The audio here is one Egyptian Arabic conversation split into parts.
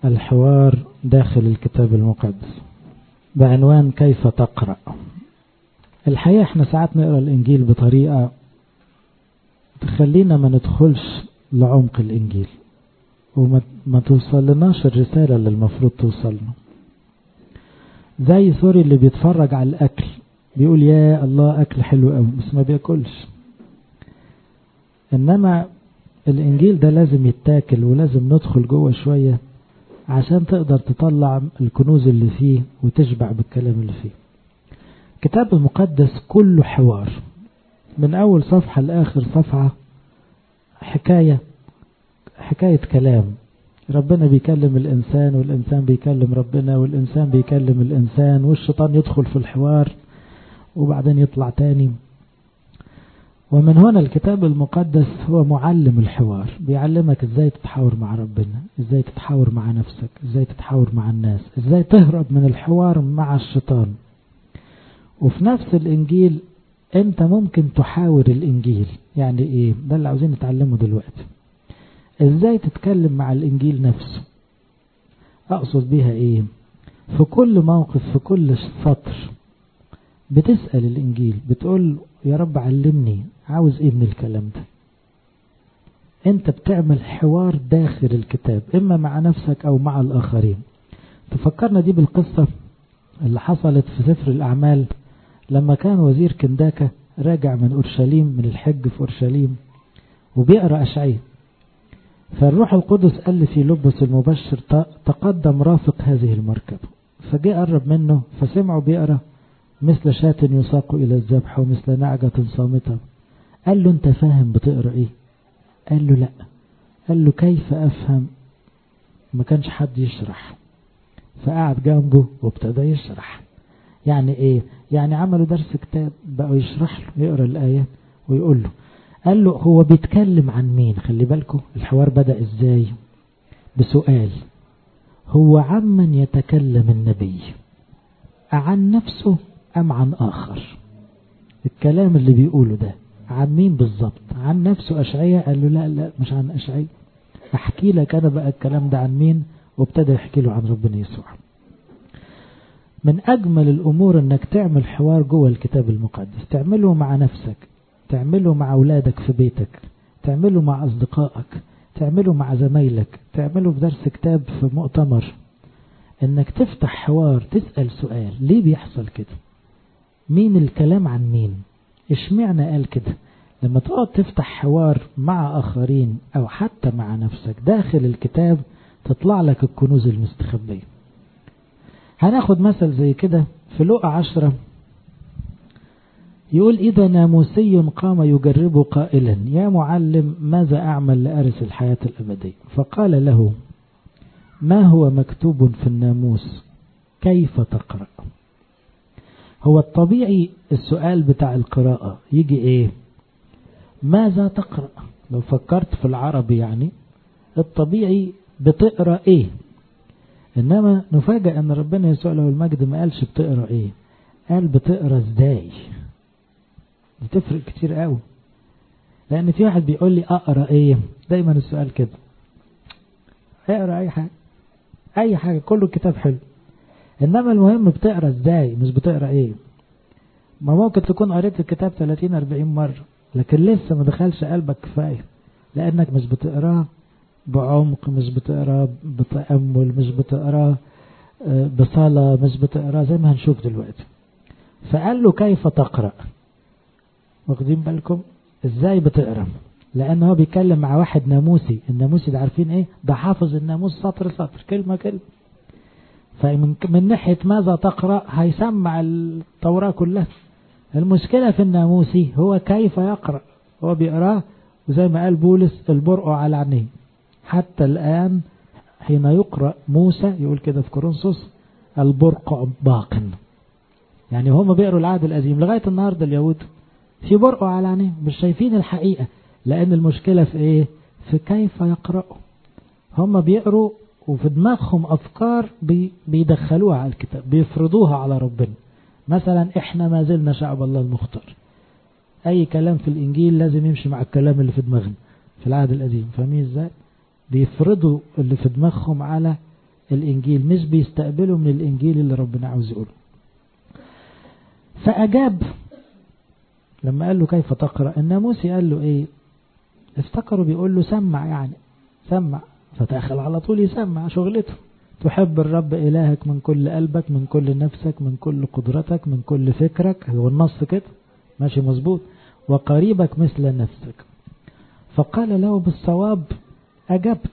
الحوار داخل الكتاب المقدس بعنوان كيف تقرأ الحقيقة احنا ساعات نقرأ الإنجيل بطريقة تخلينا ما ندخلش لعمق الإنجيل وما توصل لناش الرسالة اللي المفروض توصلنا زي سوري اللي بيتفرج على الأكل بيقول يا الله أكل حلو قوي بس ما بياكلش إنما الإنجيل ده لازم يتاكل ولازم ندخل جوه شوية عشان تقدر تطلع الكنوز اللي فيه وتشبع بالكلام اللي فيه الكتاب المقدس كله حوار من أول صفحة لآخر صفحة حكاية حكاية كلام ربنا بيكلم الإنسان والإنسان بيكلم ربنا والإنسان بيكلم الإنسان والشيطان يدخل في الحوار وبعدين يطلع تاني ومن هنا الكتاب المقدس هو معلم الحوار بيعلمك ازاي تتحاور مع ربنا ازاي تتحاور مع نفسك ازاي تتحاور مع الناس ازاي تهرب من الحوار مع الشيطان وفي نفس الانجيل انت ممكن تحاور الانجيل يعني ايه ده اللي عاوزين نتعلمه دلوقتي ازاي تتكلم مع الانجيل نفسه اقصد بيها ايه في كل موقف في كل سطر بتسأل الانجيل بتقول يا رب علمني عاوز ايه من الكلام ده انت بتعمل حوار داخل الكتاب اما مع نفسك او مع الاخرين تفكرنا دي بالقصة اللي حصلت في سفر الاعمال لما كان وزير كنداكة راجع من اورشليم من الحج في اورشليم وبيقرأ اشعية فالروح القدس قال لي في لبس المبشر تقدم رافق هذه المركبة فجاء قرب منه فسمعه بيقرأ مثل شاة يساق إلى الذبح ومثل نعجة صامتة قال له أنت فاهم بتقرأ إيه قال له لا قال له كيف أفهم ما كانش حد يشرح فقعد جنبه وابتدى يشرح يعني إيه يعني عملوا درس كتاب بقوا يشرح له يقرأ الآية ويقول له قال له هو بيتكلم عن مين خلي بالكم الحوار بدأ إزاي بسؤال هو عمن يتكلم النبي عن نفسه أم عن آخر الكلام اللي بيقوله ده عن مين بالظبط عن نفسه أشعية قال له لا لا مش عن أشعية أحكي لك أنا بقى الكلام ده عن مين وابتدى يحكي له عن ربنا يسوع من أجمل الأمور أنك تعمل حوار جوه الكتاب المقدس تعمله مع نفسك تعمله مع أولادك في بيتك تعمله مع أصدقائك تعمله مع زمايلك تعمله في درس كتاب في مؤتمر انك تفتح حوار تسأل سؤال ليه بيحصل كده مين الكلام عن مين اشمعنى قال كده لما تقعد تفتح حوار مع آخرين أو حتى مع نفسك داخل الكتاب تطلع لك الكنوز المستخبية هناخد مثل زي كده في لقى عشرة يقول إذا ناموسي قام يجرب قائلا يا معلم ماذا أعمل لأرث الحياة الأبدية فقال له ما هو مكتوب في الناموس كيف تقرأ هو الطبيعي السؤال بتاع القراءة يجي ايه ماذا تقرأ لو فكرت في العربي يعني الطبيعي بتقرأ ايه انما نفاجأ ان ربنا يسوع له المجد ما قالش بتقرأ ايه قال بتقرأ ازاي بتفرق كتير قوي لان في واحد بيقول لي اقرأ ايه دايما السؤال كده اقرأ اي حاجة اي حاجة كله كتاب حلو انما المهم بتقرأ ازاي مش بتقرأ ايه ما ممكن تكون قريت الكتاب 30 40 مرة لكن لسه ما دخلش قلبك كفاية لانك مش بتقراه بعمق مش بتقراه بتأمل مش بتقراه بصلاة مش بتقراه زي ما هنشوف دلوقتي فقال له كيف تقرأ واخدين بالكم ازاي بتقرأ لان هو بيتكلم مع واحد ناموسي الناموسي ده عارفين ايه ده حافظ الناموس سطر سطر كلمة كلمة فمن من ناحية ماذا تقرأ هيسمع التوراة كلها المشكلة في الناموسي هو كيف يقرأ هو بيقراه وزي ما قال بولس البرق على عينيه حتى الآن حين يقرأ موسى يقول كده في كورنثوس البرق باق يعني هم بيقروا العهد القديم لغاية النهاردة اليهود في برق على عينيه مش شايفين الحقيقة لأن المشكلة في إيه في كيف يقرأوا هم بيقروا وفي دماغهم أفكار بي بيدخلوها على الكتاب بيفرضوها على ربنا مثلا إحنا ما زلنا شعب الله المختار أي كلام في الإنجيل لازم يمشي مع الكلام اللي في دماغنا في العهد القديم فاهمين إزاي بيفرضوا اللي في دماغهم على الإنجيل مش بيستقبلوا من الإنجيل اللي ربنا عاوز يقوله فأجاب لما قال له كيف تقرأ الناموسي قال له إيه افتكروا بيقول له سمع يعني سمع فتأخل على طول يسمع شغلته تحب الرب إلهك من كل قلبك من كل نفسك من كل قدرتك من كل فكرك هو النص كده ماشي مظبوط وقريبك مثل نفسك فقال له بالصواب أجبت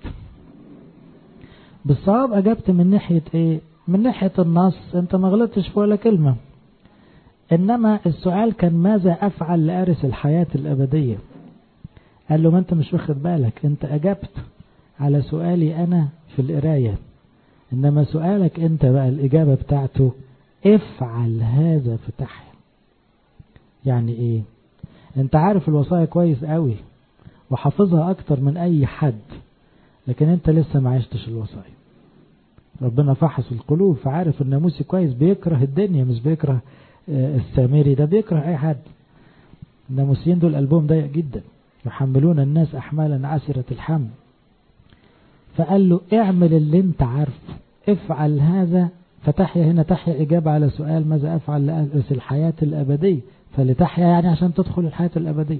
بالصواب أجبت من ناحية إيه من ناحية النص أنت ما غلطتش في ولا كلمة إنما السؤال كان ماذا أفعل لأرث الحياة الأبدية قال له ما أنت مش واخد بالك أنت أجبت على سؤالي أنا في القراية إنما سؤالك أنت بقى الإجابة بتاعته افعل هذا فتح يعني إيه أنت عارف الوصايا كويس قوي وحافظها أكتر من أي حد لكن أنت لسه ما عشتش الوصايا ربنا فحص القلوب فعارف الناموسي كويس بيكره الدنيا مش بيكره السامري ده بيكره أي حد الناموسيين دول قلبهم ضيق جدا يحملون الناس أحمالا عسرة الحمل فقال له اعمل اللي انت عارفه افعل هذا فتحيا هنا تحيا إجابة على سؤال ماذا أفعل لأرث الحياة الأبدية فلتحيا يعني عشان تدخل الحياة الأبدية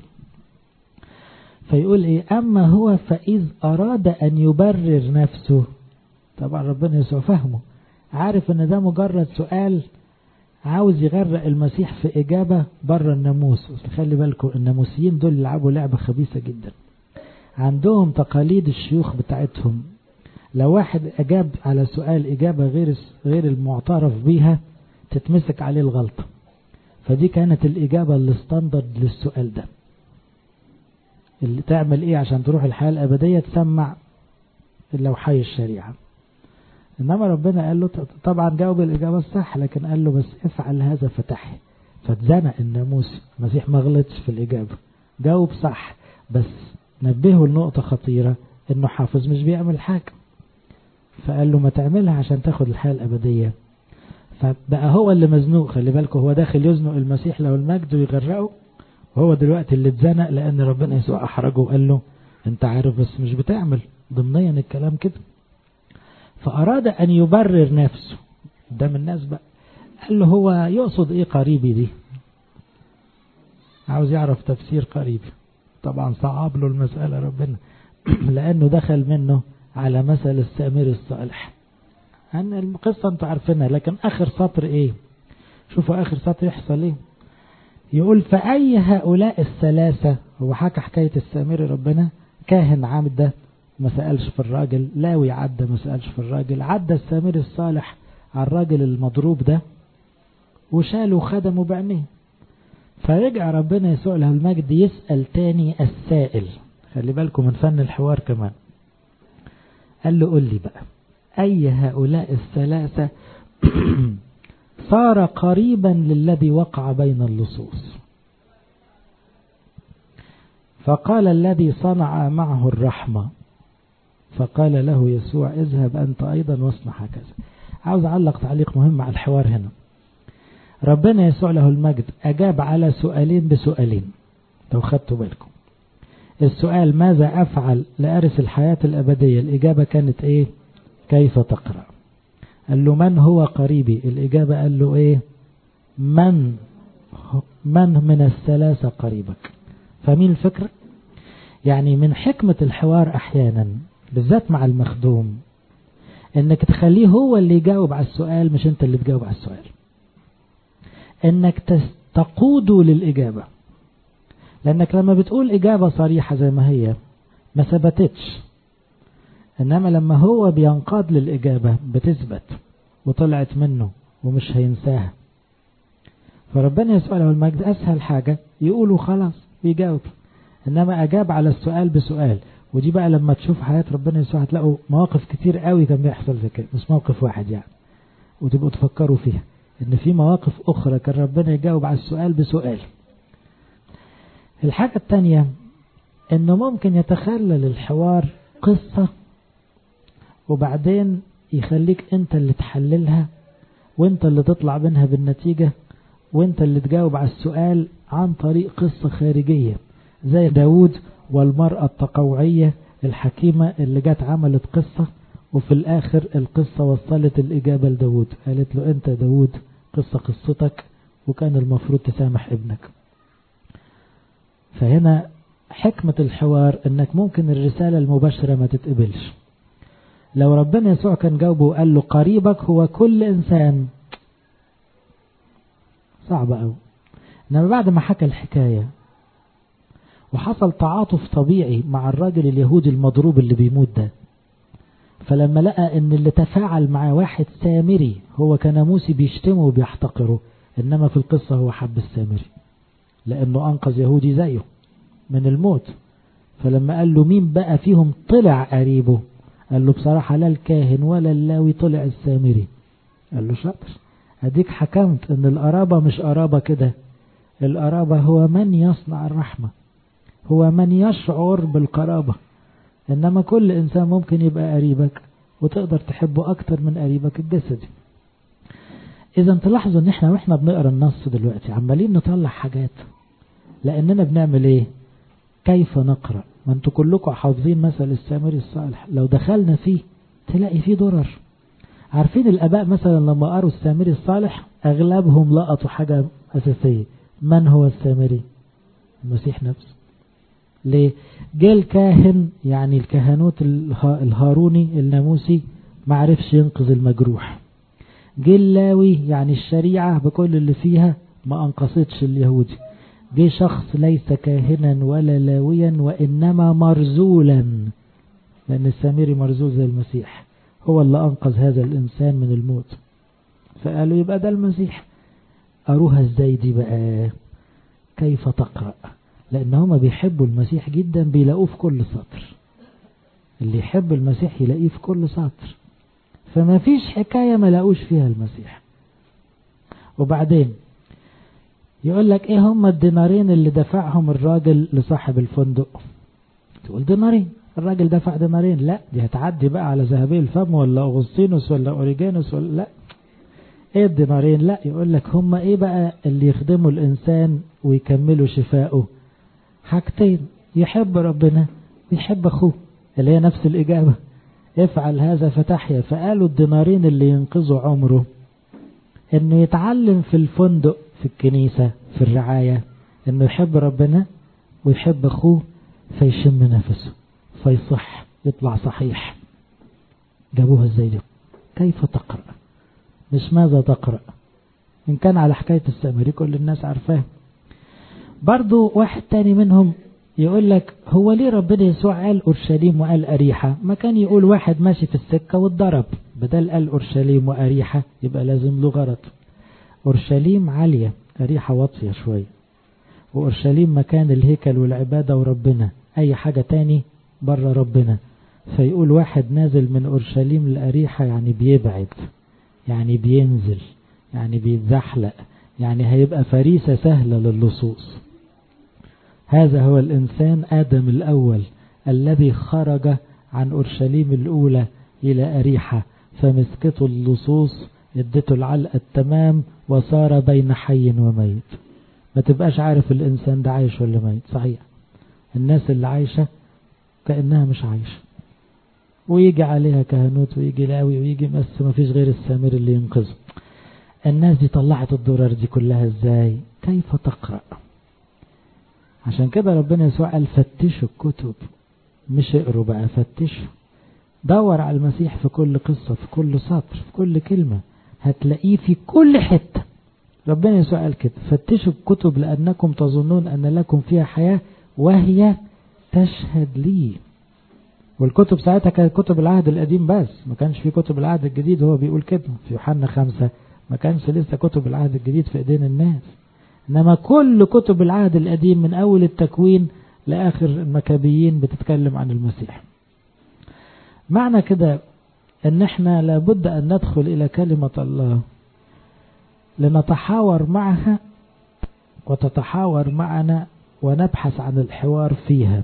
فيقول إيه أما هو فإذ أراد أن يبرر نفسه طبعا ربنا يسوع فهمه عارف ان ده مجرد سؤال عاوز يغرق المسيح في إجابة بره الناموس خلي بالكم الناموسيين دول يلعبوا لعبة خبيثة جدا عندهم تقاليد الشيوخ بتاعتهم لو واحد أجاب على سؤال إجابة غير غير المعترف بيها تتمسك عليه الغلطة فدي كانت الإجابة الستاندرد للسؤال ده اللي تعمل إيه عشان تروح الحياة الأبدية تسمع لو حي الشريعة إنما ربنا قال له طبعا جاوب الإجابة الصح لكن قال له بس افعل هذا فتحي فاتزنق الناموس المسيح ما غلطش في الإجابة جاوب صح بس نبهه لنقطة خطيرة إنه حافظ مش بيعمل حاجة فقال له ما تعملها عشان تاخد الحياة الأبدية فبقى هو اللي مزنوق خلي بالكم هو داخل يزنق المسيح له المجد ويغرقه وهو دلوقتي اللي اتزنق لأن ربنا يسوع أحرجه وقال له أنت عارف بس مش بتعمل ضمنيا الكلام كده فأراد أن يبرر نفسه قدام الناس بقى قال له هو يقصد إيه قريبي دي عاوز يعرف تفسير قريبي طبعا صعب له المسألة ربنا لأنه دخل منه على مثل السامر الصالح أن القصة أنتوا عارفينها لكن آخر سطر إيه شوفوا آخر سطر يحصل إيه يقول فأي هؤلاء الثلاثة هو حكى حكاية السامري ربنا كاهن عمد ما سألش في الراجل لاوي عدى ما سألش في الراجل عدى السامري الصالح على الراجل المضروب ده وشاله وخدمه بعينيه فرجع ربنا يسوع له المجد يسأل تاني السائل خلي بالكم من فن الحوار كمان قال له قل لي بقى أي هؤلاء الثلاثة صار قريبا للذي وقع بين اللصوص فقال الذي صنع معه الرحمة فقال له يسوع اذهب أنت أيضا واصنع هكذا عاوز أعلق تعليق مهم على الحوار هنا ربنا يسوع له المجد أجاب على سؤالين بسؤالين لو خدتوا بالكم السؤال ماذا أفعل لأرث الحياة الأبدية الإجابة كانت إيه كيف تقرأ قال له من هو قريبي الإجابة قال له إيه من من من الثلاثة قريبك فمين الفكرة يعني من حكمة الحوار أحيانا بالذات مع المخدوم انك تخليه هو اللي يجاوب على السؤال مش انت اللي تجاوب على السؤال انك تقوده للإجابة لأنك لما بتقول إجابة صريحة زي ما هي ما ثبتتش إنما لما هو بينقاد للإجابة بتثبت وطلعت منه ومش هينساها فربنا يسأل له المجد أسهل حاجة يقولوا خلاص بيجاوب إنما أجاب على السؤال بسؤال ودي بقى لما تشوف حياة ربنا يسوع هتلاقوا مواقف كتير قوي كان بيحصل في كده مش موقف واحد يعني وتبقوا تفكروا فيها ان في مواقف اخرى كان ربنا يجاوب على السؤال بسؤال الحاجة التانية انه ممكن يتخلل الحوار قصة وبعدين يخليك انت اللي تحللها وانت اللي تطلع منها بالنتيجة وانت اللي تجاوب على السؤال عن طريق قصة خارجية زي داود والمرأة التقوعية الحكيمة اللي جت عملت قصة وفي الآخر القصة وصلت الإجابة لداود قالت له أنت داود قصة قصتك وكان المفروض تسامح ابنك فهنا حكمة الحوار انك ممكن الرسالة المباشرة ما تتقبلش لو ربنا يسوع كان جاوبه وقال له قريبك هو كل انسان صعب قوي انما بعد ما حكى الحكاية وحصل تعاطف طبيعي مع الراجل اليهودي المضروب اللي بيموت ده فلما لقى ان اللي تفاعل مع واحد سامري هو كناموسي بيشتمه وبيحتقره انما في القصة هو حب السامري لانه انقذ يهودي زيه من الموت فلما قال له مين بقى فيهم طلع قريبه قال له بصراحة لا الكاهن ولا اللاوي طلع السامري قال له شاطر اديك حكمت ان القرابة مش قرابة كده القرابة هو من يصنع الرحمة هو من يشعر بالقرابة انما كل انسان ممكن يبقى قريبك وتقدر تحبه اكتر من قريبك الجسدي اذا تلاحظوا ان احنا واحنا بنقرا النص دلوقتي عمالين نطلع حاجات لاننا بنعمل ايه كيف نقرأ ما انتوا كلكم حافظين مثل السامري الصالح لو دخلنا فيه تلاقي فيه درر عارفين الاباء مثلا لما قروا السامري الصالح اغلبهم لقطوا حاجة اساسية من هو السامري المسيح نفسه ليه جه الكاهن يعني الكهنوت الهاروني الناموسي معرفش ينقذ المجروح جه اللاوي يعني الشريعة بكل اللي فيها ما انقصتش اليهودي جه شخص ليس كاهنا ولا لاويا وإنما مرزولا لأن السامري مرزول زي المسيح هو اللي أنقذ هذا الإنسان من الموت فقالوا يبقى ده المسيح أروها ازاي دي بقى كيف تقرأ لأن هما بيحبوا المسيح جدا بيلاقوه في كل سطر اللي يحب المسيح يلاقيه في كل سطر فما فيش حكاية ما لاقوش فيها المسيح وبعدين يقول لك ايه هم الدينارين اللي دفعهم الراجل لصاحب الفندق تقول دينارين الراجل دفع دينارين لا دي هتعدي بقى على ذهبي الفم ولا اغسطينوس ولا اوريجانوس ولا لا ايه الدينارين لا يقول لك هم ايه بقى اللي يخدموا الانسان ويكملوا شفائه حاجتين يحب ربنا ويحب اخوه اللي هي نفس الاجابة افعل هذا فتحيا فقالوا الدينارين اللي ينقذوا عمره انه يتعلم في الفندق في الكنيسة في الرعاية انه يحب ربنا ويحب اخوه فيشم نفسه فيصح يطلع صحيح جابوها ازاي دي كيف تقرأ مش ماذا تقرأ ان كان على حكاية السامري كل الناس عارفاه برضو واحد تاني منهم يقول لك هو ليه ربنا يسوع قال أورشليم وقال أريحة ما كان يقول واحد ماشي في السكة واتضرب بدل قال أورشليم وأريحة يبقى لازم له غرض أورشليم عالية أريحة واطية شوية وأورشليم مكان الهيكل والعبادة وربنا أي حاجة تاني بره ربنا فيقول واحد نازل من أورشليم لأريحة يعني بيبعد يعني بينزل يعني بيتزحلق يعني هيبقى فريسة سهلة للصوص هذا هو الإنسان آدم الأول الذي خرج عن أورشليم الأولى إلى أريحة فمسكته اللصوص ادته العلقة التمام وصار بين حي وميت ما تبقاش عارف الإنسان ده عايش ولا ميت صحيح الناس اللي عايشة كأنها مش عايشة ويجي عليها كهنوت ويجي لاوي ويجي بس ما فيش غير السامر اللي ينقذه الناس دي طلعت الضرر دي كلها ازاي كيف تقرأ عشان كده ربنا يسوع قال فتشوا الكتب مش اقروا بقى فتشوا دور على المسيح في كل قصة في كل سطر في كل كلمة هتلاقيه في كل حتة ربنا يسوع قال كده فتشوا الكتب لأنكم تظنون أن لكم فيها حياة وهي تشهد لي والكتب ساعتها كانت كتب العهد القديم بس ما كانش في كتب العهد الجديد هو بيقول كده في يوحنا خمسة ما كانش لسه كتب العهد الجديد في ايدين الناس انما كل كتب العهد القديم من اول التكوين لاخر المكابيين بتتكلم عن المسيح معنى كده ان احنا لابد ان ندخل الى كلمة الله لنتحاور معها وتتحاور معنا ونبحث عن الحوار فيها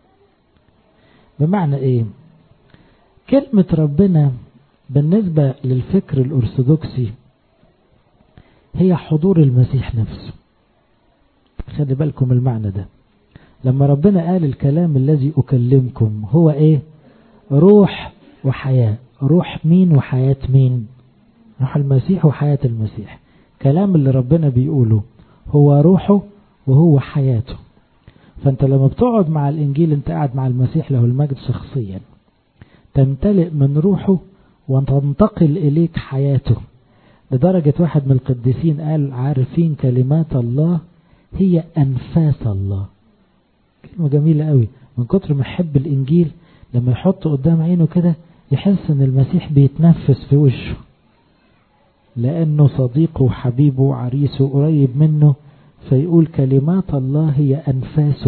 بمعنى ايه كلمة ربنا بالنسبة للفكر الأرثوذكسي هي حضور المسيح نفسه خلي بالكم المعنى ده لما ربنا قال الكلام الذي أكلمكم هو ايه روح وحياة روح مين وحياة مين روح المسيح وحياة المسيح كلام اللي ربنا بيقوله هو روحه وهو حياته فانت لما بتقعد مع الانجيل انت قاعد مع المسيح له المجد شخصيا تمتلئ من روحه وتنتقل اليك حياته لدرجة واحد من القديسين قال عارفين كلمات الله هي أنفاس الله كلمة جميلة قوي من كتر ما يحب الإنجيل لما يحط قدام عينه كده يحس ان المسيح بيتنفس في وشه لأنه صديقه وحبيبه وعريسه قريب منه فيقول كلمات الله هي أنفاسه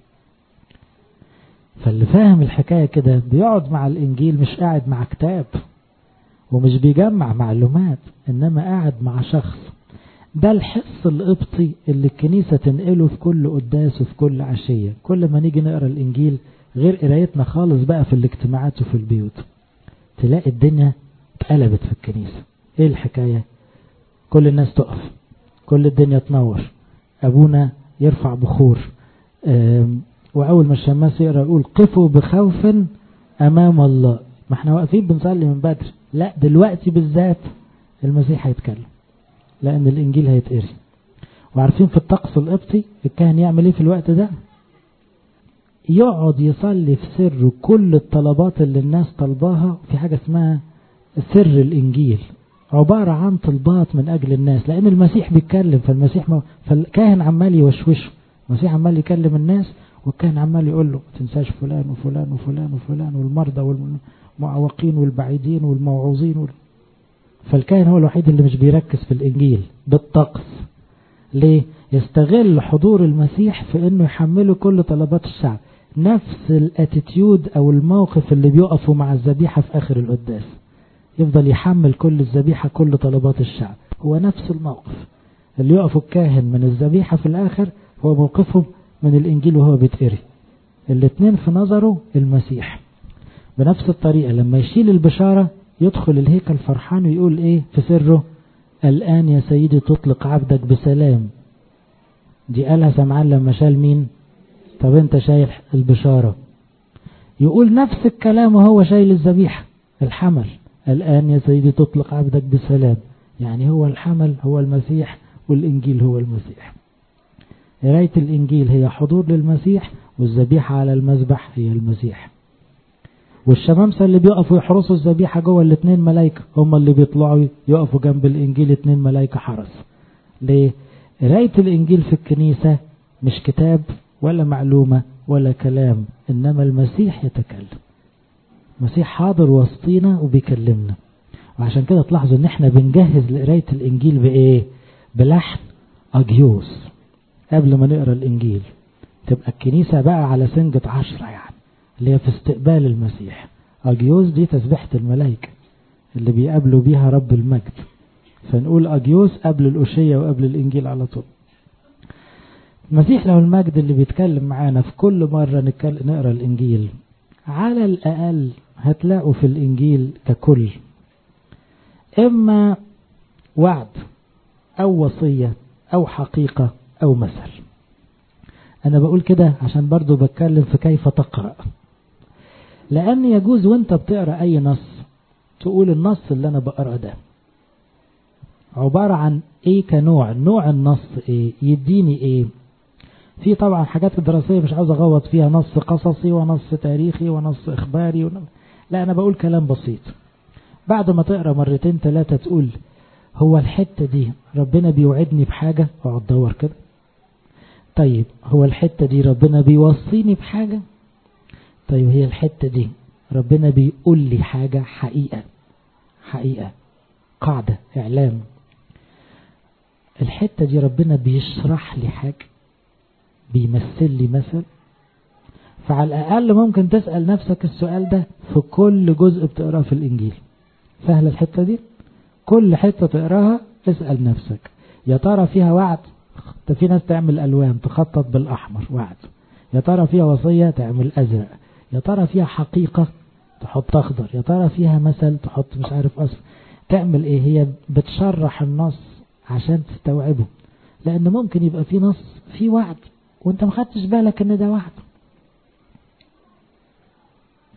فاللي فاهم الحكاية كده بيقعد مع الإنجيل مش قاعد مع كتاب ومش بيجمع معلومات إنما قاعد مع شخص ده الحس القبطي اللي الكنيسة تنقله في كل قداس وفي كل عشية كل ما نيجي نقرأ الإنجيل غير قرايتنا خالص بقى في الاجتماعات وفي البيوت تلاقي الدنيا اتقلبت في الكنيسة ايه الحكاية كل الناس تقف كل الدنيا تنور ابونا يرفع بخور واول ما الشماس يقرا يقول قفوا بخوف امام الله ما احنا واقفين بنصلي من بدري لا دلوقتي بالذات المسيح هيتكلم لان الانجيل هيتقري وعارفين في الطقس القبطي الكاهن يعمل ايه في الوقت ده يقعد يصلي في سر كل الطلبات اللي الناس طلباها في حاجة اسمها سر الإنجيل عبارة عن طلبات من أجل الناس لأن المسيح بيتكلم فالمسيح ما فالكاهن عمال يوشوشه المسيح عمال يكلم الناس والكاهن عمال يقول له ما تنساش فلان وفلان وفلان وفلان والمرضى والمعوقين والبعيدين والموعوظين وال... فالكاهن هو الوحيد اللي مش بيركز في الإنجيل بالطقس ليه؟ يستغل حضور المسيح في انه يحمله كل طلبات الشعب نفس الاتيتيود او الموقف اللي بيقفوا مع الذبيحة في اخر القداس يفضل يحمل كل الذبيحة كل طلبات الشعب هو نفس الموقف اللي يقفوا الكاهن من الذبيحة في الاخر هو موقفهم من الانجيل وهو بيتقري الاثنين في نظره المسيح بنفس الطريقة لما يشيل البشارة يدخل الهيكل فرحان ويقول ايه في سره الآن يا سيدي تطلق عبدك بسلام دي قالها سمعان لما شال مين طب انت شايل البشارة يقول نفس الكلام وهو شايل الذبيحة الحمل الآن يا سيدي تطلق عبدك بسلام يعني هو الحمل هو المسيح والإنجيل هو المسيح قراية الإنجيل هي حضور للمسيح والذبيحة على المذبح هي المسيح والشمامسة اللي بيقفوا يحرسوا الذبيحة جوه الاثنين ملايكة هم اللي بيطلعوا يقفوا جنب الإنجيل اثنين ملايكة حرس ليه؟ قراية الإنجيل في الكنيسة مش كتاب ولا معلومة ولا كلام إنما المسيح يتكلم المسيح حاضر وسطينا وبيكلمنا وعشان كده تلاحظوا ان احنا بنجهز لقراية الإنجيل بإيه بلحن أجيوس قبل ما نقرأ الإنجيل تبقى الكنيسة بقى على سنجة عشرة يعني اللي هي في استقبال المسيح أجيوس دي تسبيحة الملائكة اللي بيقابلوا بيها رب المجد فنقول أجيوس قبل الأشية وقبل الإنجيل على طول المسيح له المجد اللي بيتكلم معانا في كل مرة نقرأ الإنجيل على الأقل هتلاقوا في الإنجيل ككل إما وعد أو وصية أو حقيقة أو مثل أنا بقول كده عشان برضو بتكلم في كيف تقرأ لأن يجوز وانت بتقرأ أي نص تقول النص اللي أنا بقرأ ده عبارة عن ايه كنوع نوع النص ايه يديني ايه في طبعا حاجات دراسية مش عاوز اغوط فيها نص قصصي ونص تاريخي ونص اخباري ون... لا انا بقول كلام بسيط بعد ما تقرأ مرتين ثلاثة تقول هو الحتة دي ربنا بيوعدني بحاجة اقعد دور كده طيب هو الحتة دي ربنا بيوصيني بحاجة طيب هي الحتة دي ربنا بيقول لي حاجة حقيقة حقيقة قاعدة إعلام الحتة دي ربنا بيشرح لي حاجة بيمثل لي مثل فعلى الأقل ممكن تسأل نفسك السؤال ده في كل جزء بتقراه في الإنجيل سهل الحتة دي كل حتة تقراها اسأل نفسك يا ترى فيها وعد في ناس تعمل ألوان تخطط بالأحمر وعد يا ترى فيها وصية تعمل أزرق يا ترى فيها حقيقة تحط أخضر يا ترى فيها مثل تحط مش عارف أصفر تعمل ايه هي بتشرح النص عشان تستوعبه لان ممكن يبقى في نص في وعد وانت ما خدتش بالك ان ده وعد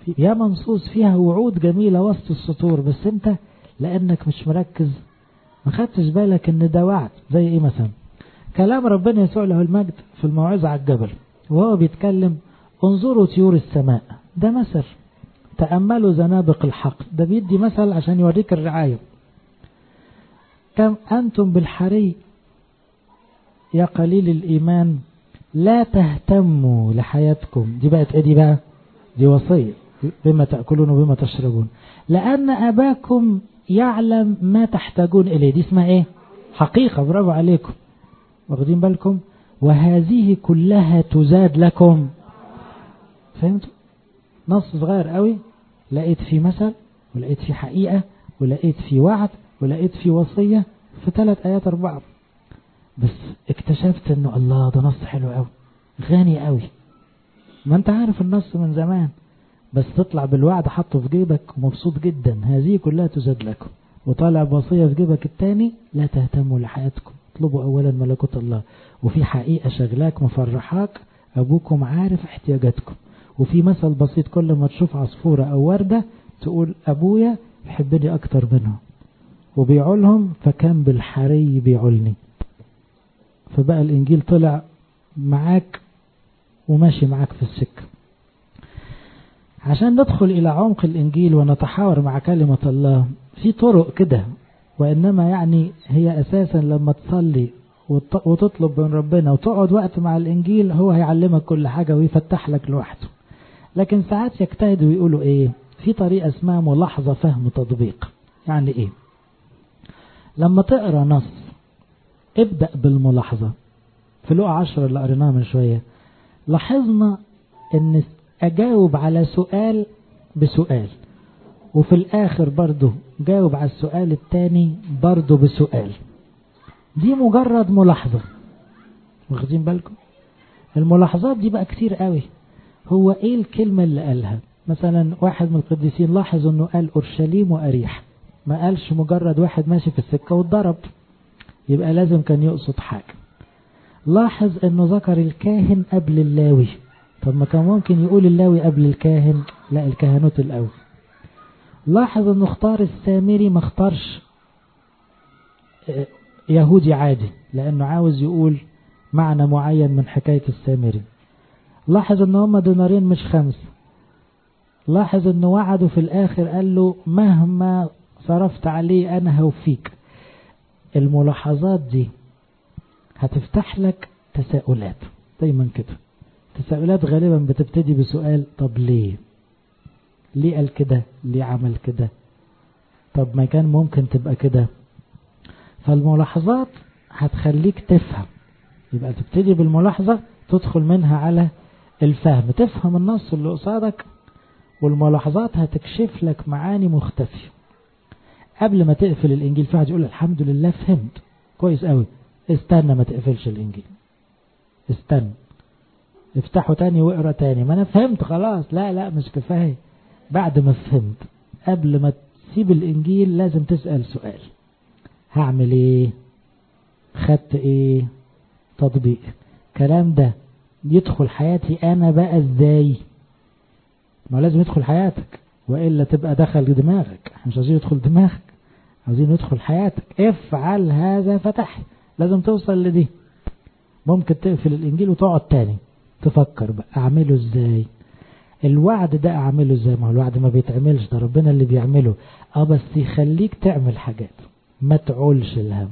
يا منصوص فيها وعود جميلة وسط السطور بس انت لانك مش مركز ما خدتش بالك ان ده وعد زي ايه مثلا كلام ربنا يسوع له المجد في الموعظة على الجبل وهو بيتكلم انظروا طيور السماء ده مثل تأملوا زنابق الحق ده بيدي مثل عشان يوريك الرعاية كم أنتم بالحري يا قليل الإيمان لا تهتموا لحياتكم دي بقت ايه دي بقى دي وصية بما تأكلون وبما تشربون لأن أباكم يعلم ما تحتاجون إليه دي اسمها ايه حقيقة برافو عليكم واخدين بالكم وهذه كلها تزاد لكم فهمتوا نص صغير قوي لقيت فيه مثل ولقيت فيه حقيقة ولقيت فيه وعد ولقيت فيه وصية في ثلاث آيات أربعة بس اكتشفت انه الله ده نص حلو قوي غني قوي ما انت عارف النص من زمان بس تطلع بالوعد حطه في جيبك ومبسوط جدا هذه كلها تزاد لكم وطالع بوصية في جيبك التاني لا تهتموا لحياتكم اطلبوا اولا ملكوت الله وفي حقيقة شغلاك مفرحاك ابوكم عارف احتياجاتكم وفي مثل بسيط كل ما تشوف عصفورة او وردة تقول ابويا يحبني اكتر منهم وبيعولهم فكان بالحري بيعولني فبقى الانجيل طلع معاك وماشي معاك في السكة عشان ندخل الى عمق الانجيل ونتحاور مع كلمة الله في طرق كده وانما يعني هي اساسا لما تصلي وتطلب من ربنا وتقعد وقت مع الانجيل هو هيعلمك كل حاجة ويفتح لك لوحده لكن ساعات يجتهدوا ويقولوا ايه في طريقة اسمها ملاحظة فهم تطبيق يعني ايه لما تقرأ نص ابدأ بالملاحظة في لقى عشر اللي قريناها من شوية لاحظنا ان اجاوب على سؤال بسؤال وفي الاخر برضه جاوب على السؤال التاني برضه بسؤال دي مجرد ملاحظة واخدين بالكم الملاحظات دي بقى كتير قوي هو ايه الكلمة اللي قالها مثلا واحد من القديسين لاحظ انه قال اورشليم واريح ما قالش مجرد واحد ماشي في السكة واتضرب يبقى لازم كان يقصد حاجة لاحظ انه ذكر الكاهن قبل اللاوي طب ما كان ممكن يقول اللاوي قبل الكاهن لا الكهنوت الاول لاحظ انه اختار السامري ما اختارش يهودي عادي لانه عاوز يقول معنى معين من حكاية السامري لاحظ ان هم دينارين مش خمس لاحظ انه وعده في الاخر قال له مهما صرفت عليه انا هوفيك الملاحظات دي هتفتح لك تساؤلات دايما كده تساؤلات غالبا بتبتدي بسؤال طب ليه ليه قال كده ليه عمل كده طب ما كان ممكن تبقى كده فالملاحظات هتخليك تفهم يبقى تبتدي بالملاحظة تدخل منها على الفهم تفهم النص اللي قصادك والملاحظات هتكشف لك معاني مختفية قبل ما تقفل الانجيل في واحد يقول الحمد لله فهمت كويس قوي استنى ما تقفلش الانجيل استنى افتحه تاني واقرا تاني ما انا فهمت خلاص لا لا مش كفايه بعد ما فهمت قبل ما تسيب الانجيل لازم تسأل سؤال هعمل ايه خدت ايه تطبيق الكلام ده يدخل حياتي انا بقى ازاي ما لازم يدخل حياتك وإلا تبقى دخل دماغك احنا مش عايزين يدخل دماغك عايزين يدخل حياتك افعل هذا فتح لازم توصل لدي ممكن تقفل الانجيل وتقعد تاني تفكر بقى اعمله ازاي الوعد ده اعمله ازاي ما هو الوعد ما بيتعملش ده ربنا اللي بيعمله اه بس يخليك تعمل حاجات ما تعولش الهم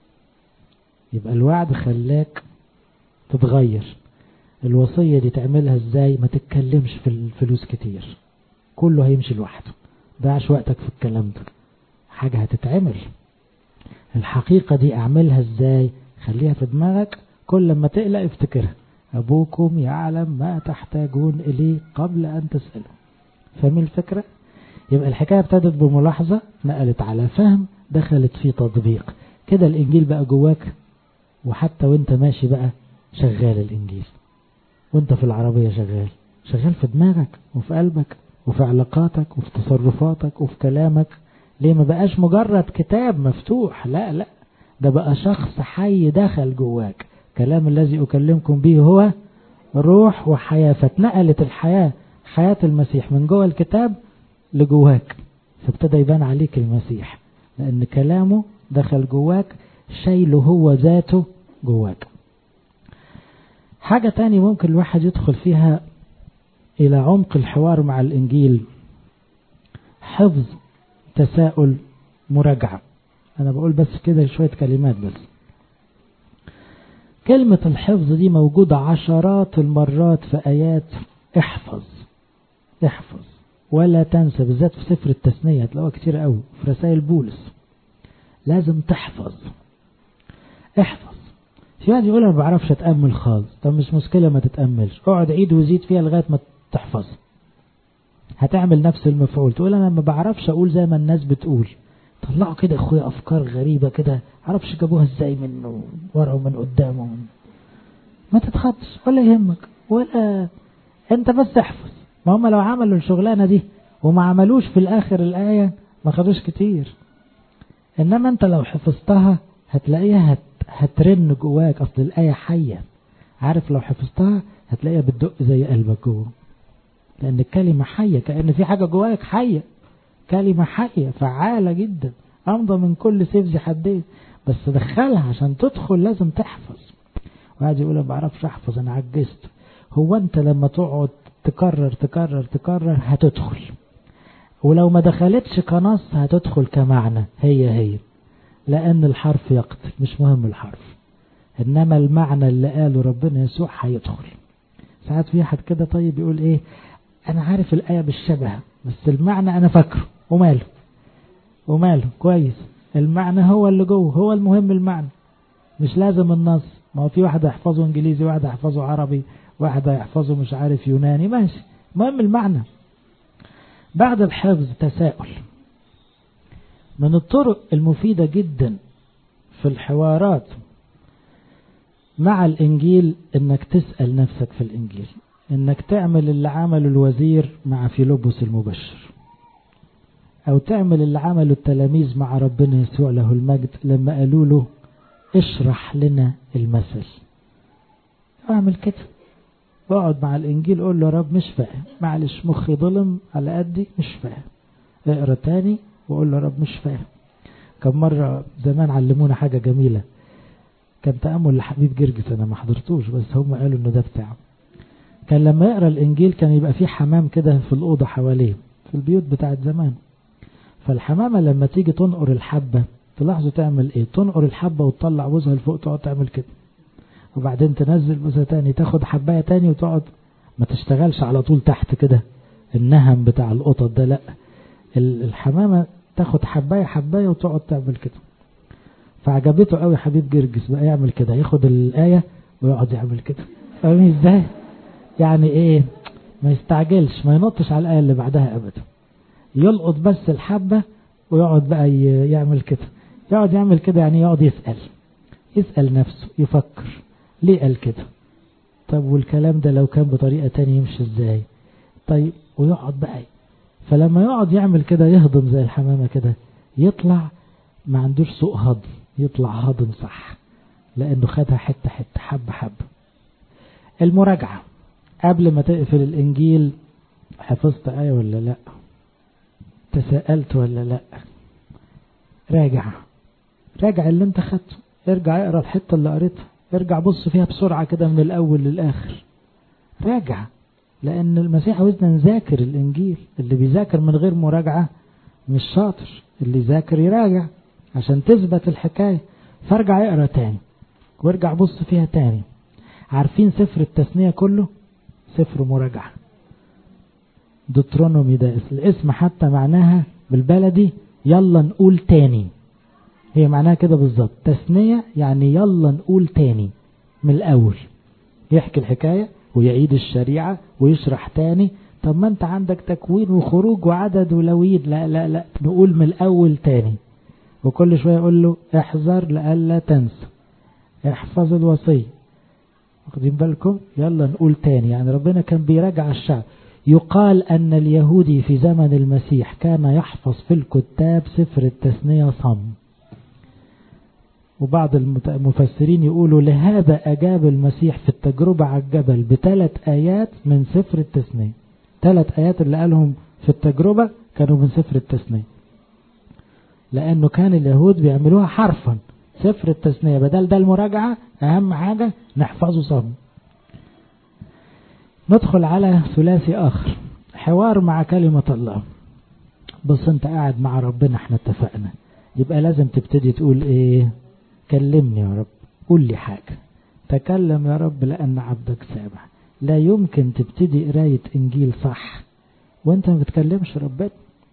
يبقى الوعد خلاك تتغير الوصية دي تعملها ازاي ما تتكلمش في الفلوس كتير كله هيمشي لوحده ضيعش وقتك في الكلام ده حاجة هتتعمل الحقيقة دي اعملها ازاي خليها في دماغك كل لما تقلق افتكرها ابوكم يعلم ما تحتاجون اليه قبل ان تسألوا فاهمين الفكرة يبقى الحكاية ابتدت بملاحظة نقلت على فهم دخلت في تطبيق كده الانجيل بقى جواك وحتى وانت ماشي بقى شغال الانجيل وانت في العربية شغال شغال في دماغك وفي قلبك وفي علاقاتك وفي تصرفاتك وفي كلامك ليه ما بقاش مجرد كتاب مفتوح لا لا ده بقى شخص حي دخل جواك كلام الذي أكلمكم به هو روح وحياة فاتنقلت الحياة حياة المسيح من جوه الكتاب لجواك فابتدى يبان عليك المسيح لأن كلامه دخل جواك شايله هو ذاته جواك حاجة تاني ممكن الواحد يدخل فيها إلى عمق الحوار مع الإنجيل حفظ تساؤل مراجعة أنا بقول بس كده شوية كلمات بس كلمة الحفظ دي موجودة عشرات المرات في آيات احفظ احفظ ولا تنسى بالذات في سفر التثنية تلاقوها كتير قوي في رسائل بولس لازم تحفظ احفظ في واحد يقول انا ما بعرفش اتامل خالص طب مش مشكله ما تتاملش اقعد عيد وزيد فيها لغايه ما تحفظ هتعمل نفس المفعول تقول انا ما بعرفش اقول زي ما الناس بتقول طلعوا كده اخويا افكار غريبه كده عرفش جابوها ازاي من ورا ومن قدامه ما تتخطش ولا يهمك ولا انت بس احفظ ما هم لو عملوا الشغلانه دي وما عملوش في الاخر الايه ما خدوش كتير انما انت لو حفظتها هتلاقيها هت هترن جواك اصل الايه حيه عارف لو حفظتها هتلاقيها بتدق زي قلبك جوه لان الكلمه حيه كان في حاجه جواك حيه كلمه حيه فعاله جدا امضى من كل سيف ذي حدين بس دخلها عشان تدخل لازم تحفظ واحد يقول ما بعرفش احفظ انا عجزت هو انت لما تقعد تكرر تكرر تكرر هتدخل ولو ما دخلتش كنص هتدخل كمعنى هي هي لأن الحرف يقتل مش مهم الحرف إنما المعنى اللي قاله ربنا يسوع هيدخل ساعات في حد كده طيب يقول إيه أنا عارف الآية بالشبه بس المعنى أنا فاكره وماله وماله كويس المعنى هو اللي جوه هو المهم المعنى مش لازم النص ما هو في واحد يحفظه انجليزي واحد يحفظه عربي واحد يحفظه مش عارف يوناني ماشي المهم المعنى بعد الحفظ تساؤل من الطرق المفيدة جدا في الحوارات مع الإنجيل إنك تسأل نفسك في الإنجيل إنك تعمل اللي عمله الوزير مع فيلبس المبشر أو تعمل اللي عمله التلاميذ مع ربنا يسوع له المجد لما قالوا له اشرح لنا المثل اعمل كده واقعد مع الإنجيل قول له يا رب مش فاهم معلش مخي ظلم على قدي مش فاهم اقرا تاني وأقول له يا رب مش فاهم كم مرة زمان علمونا حاجة جميلة كان تأمل لحبيب جرجس أنا ما حضرتوش بس هم قالوا إنه ده بتاعه كان لما يقرأ الإنجيل كان يبقى فيه حمام كده في الأوضة حواليه في البيوت بتاعت زمان فالحمامة لما تيجي تنقر الحبة تلاحظوا تعمل ايه تنقر الحبة وتطلع بوزها لفوق تقعد تعمل كده وبعدين تنزل بوزها تاني تاخد حباية تاني وتقعد ما تشتغلش على طول تحت كده النهم بتاع القطط ده لا الحمامة تاخد حباية حباية وتقعد تعمل كده فعجبته قوي حبيب جرجس بقى يعمل كده ياخد الآية ويقعد يعمل كده فاهمين ازاي يعني ايه ما يستعجلش ما ينطش على الآية اللي بعدها أبدا يلقط بس الحبة ويقعد بقى يعمل كده يقعد يعمل كده يعني يقعد يسأل يسأل نفسه يفكر ليه قال كده طب والكلام ده لو كان بطريقة تانية يمشي ازاي طيب ويقعد بقى فلما يقعد يعمل كده يهضم زي الحمامة كده يطلع ما عندوش سوء هضم يطلع هضم صح لأنه خدها حتة حتة حبة حبة المراجعة قبل ما تقفل الإنجيل حفظت آية ولا لا تساءلت ولا لا راجع راجع اللي انت خدته ارجع اقرا الحته اللي قريتها ارجع بص فيها بسرعه كده من الاول للاخر راجع لان المسيح عاوزنا نذاكر الانجيل اللي بيذاكر من غير مراجعه مش شاطر اللي يذاكر يراجع عشان تثبت الحكايه فارجع اقرا تاني وارجع بص فيها تاني عارفين سفر التثنيه كله سفر مراجعه دوترونومي ده الاسم حتى معناها بالبلدي يلا نقول تاني هي معناها كده بالظبط تثنية يعني يلا نقول تاني من الأول يحكي الحكاية ويعيد الشريعة ويشرح تاني طب ما انت عندك تكوين وخروج وعدد ولويد لا لا لا نقول من الأول تاني وكل شوية يقول له احذر لألا تنسى احفظ الوصية واخدين بالكم يلا نقول تاني يعني ربنا كان بيراجع الشعب يقال أن اليهودي في زمن المسيح كان يحفظ في الكتاب سفر التثنية صم وبعض المفسرين يقولوا لهذا أجاب المسيح في التجربة على الجبل بثلاث آيات من سفر التثنية ثلاث آيات اللي قالهم في التجربة كانوا من سفر التثنية لأنه كان اليهود بيعملوها حرفا سفر التثنية بدل ده المراجعة أهم حاجة نحفظه صم ندخل على ثلاثي آخر حوار مع كلمة الله بص انت قاعد مع ربنا احنا اتفقنا يبقى لازم تبتدي تقول ايه كلمني يا رب قول لي حاجة تكلم يا رب لأن عبدك سامع لا يمكن تبتدي قراية إنجيل صح وانت ما بتكلمش ربنا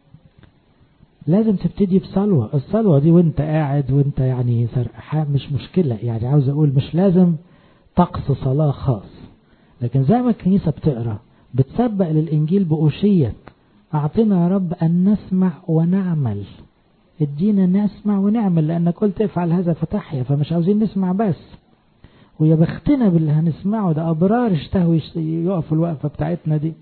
لازم تبتدي بصلوة الصلوة دي وانت قاعد وانت يعني سرحان مش مشكلة يعني عاوز اقول مش لازم طقس صلاة خاص لكن زي ما الكنيسة بتقرأ بتسبق للإنجيل بأوشية أعطنا يا رب أن نسمع ونعمل ادينا نسمع ونعمل لأنك قلت افعل هذا فتحيا فمش عاوزين نسمع بس ويا بختنا باللي هنسمعه ده أبرار اشتهوا يقفوا الوقفة بتاعتنا دي